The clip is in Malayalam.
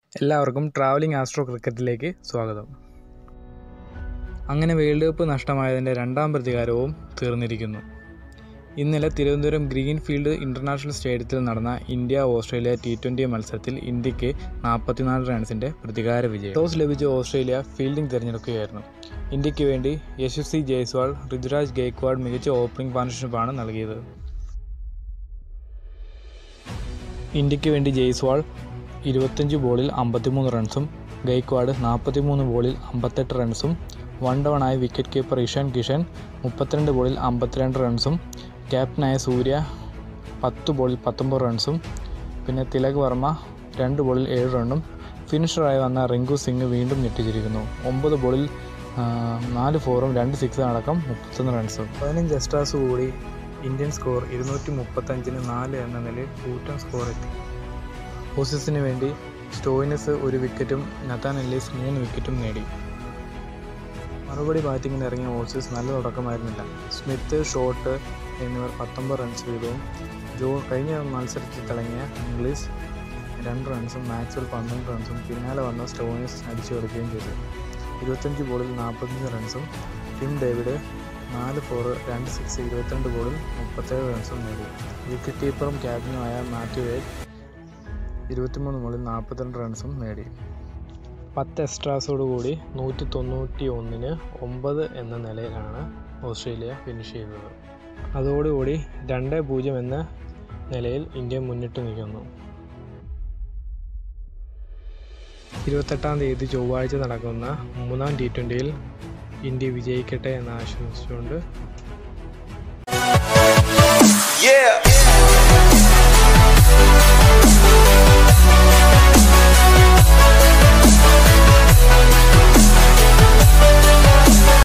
എല്ലാവർക്കും ട്രാവലിംഗ് ആസ്ട്രോ ക്രിക്കറ്റിലേക്ക് സ്വാഗതം അങ്ങനെ വേൾഡ് കപ്പ് നഷ്ടമായതിൻ്റെ രണ്ടാം പ്രതികാരവും തീർന്നിരിക്കുന്നു ഇന്നലെ തിരുവനന്തപുരം ഗ്രീൻഫീൽഡ് ഇൻ്റർനാഷണൽ സ്റ്റേഡിയത്തിൽ നടന്ന ഇന്ത്യ ഓസ്ട്രേലിയ ടി ട്വൻ്റി മത്സരത്തിൽ ഇന്ത്യക്ക് നാൽപ്പത്തിനാല് റൺസിൻ്റെ പ്രതികാര വിജയം ടോസ് ലഭിച്ച ഓസ്ട്രേലിയ ഫീൽഡിംഗ് തിരഞ്ഞെടുക്കുകയായിരുന്നു ഇന്ത്യക്ക് വേണ്ടി യശസ്വി ജയ്സ്വാൾ ഋതുരാജ് ഗെയ്ക്വാഡ് മികച്ച ഓപ്പണിംഗ് പാർട്ണർഷിപ്പാണ് നൽകിയത് ഇന്ത്യക്ക് വേണ്ടി ജയ്സ്വാൾ ഇരുപത്തഞ്ച് ബോളിൽ അമ്പത്തിമൂന്ന് റൺസും ഗൈക്വാഡ് നാൽപ്പത്തിമൂന്ന് ബോളിൽ അമ്പത്തെട്ട് റൺസും വൺ ഡൗണായ വിക്കറ്റ് കീപ്പർ ഇഷാൻ കിഷൻ മുപ്പത്തിരണ്ട് ബോളിൽ അമ്പത്തിരണ്ട് റൺസും ക്യാപ്റ്റനായ സൂര്യ പത്ത് ബോളിൽ പത്തൊമ്പത് റൺസും പിന്നെ തിലക് വർമ്മ രണ്ട് ബോളിൽ ഏഴ് റണ്ണും ഫിനിഷറായി വന്ന റിങ്കു സിംഗ് വീണ്ടും ഞെട്ടിച്ചിരിക്കുന്നു ഒമ്പത് ബോളിൽ ആ, നാല് ഫോറും രണ്ട് സിക്സും അടക്കം മുപ്പത്തൊന്ന് റൺസും പതിനഞ്ച് എക്സ്ട്രാസ് കൂടി ഇന്ത്യൻ സ്കോർ ഇരുന്നൂറ്റി മുപ്പത്തഞ്ചിന് നാല് എന്ന നിലയിൽ കൂറ്റൻ സ്കോർ എത്തി ഓസീസിന് വേണ്ടി സ്റ്റോയിനസ് ഒരു വിക്കറ്റും നത്താൻ എല്ലീസ് മൂന്ന് വിക്കറ്റും നേടി മറുപടി ബാറ്റിങ്ങിന് ഇറങ്ങിയ ഓസീസ് നല്ല തുടക്കമായിരുന്നില്ല സ്മിത്ത് ഷോട്ട് എന്നിവർ പത്തൊമ്പത് റൺസ് വീതവും ജോ കഴിഞ്ഞ മത്സരത്തിൽ തിളങ്ങിയ ഇംഗ്ലീഷ് രണ്ട് റൺസും മാക്സ്വൽ പന്ത്രണ്ട് റൺസും പിന്നാലെ വന്ന സ്റ്റോയിനസ് അടിച്ചു കളിക്കുകയും ചെയ്തു ഇരുപത്തഞ്ച് ബോളിൽ നാൽപ്പത്തഞ്ച് റൺസും ടിം ഡേവിഡ് നാല് ഫോറ് രണ്ട് സിക്സ് ഇരുപത്തിരണ്ട് ബോളിൽ മുപ്പത്തേഴ് റൺസും നേടി വിക്കറ്റ് കീപ്പറും ക്യാപ്റ്റനുമായ മാത്യു വേഡ് ഇരുപത്തിമൂന്ന് ബോളിൽ നാൽപ്പത്തിരണ്ട് റൺസും നേടി പത്ത് എക്സ്ട്രാസോടുകൂടി നൂറ്റി തൊണ്ണൂറ്റി ഒന്നിന് ഒമ്പത് എന്ന നിലയിലാണ് ഓസ്ട്രേലിയ ഫിനിഷ് ചെയ്തത് അതോടുകൂടി രണ്ട് പൂജ്യം എന്ന നിലയിൽ ഇന്ത്യ മുന്നിട്ട് നിൽക്കുന്നു ഇരുപത്തെട്ടാം തീയതി ചൊവ്വാഴ്ച നടക്കുന്ന മൂന്നാം ടി ട്വൻ്റിയിൽ ഇന്ത്യ വിജയിക്കട്ടെ എന്ന് ആശംസിച്ചുകൊണ്ട് Yeah.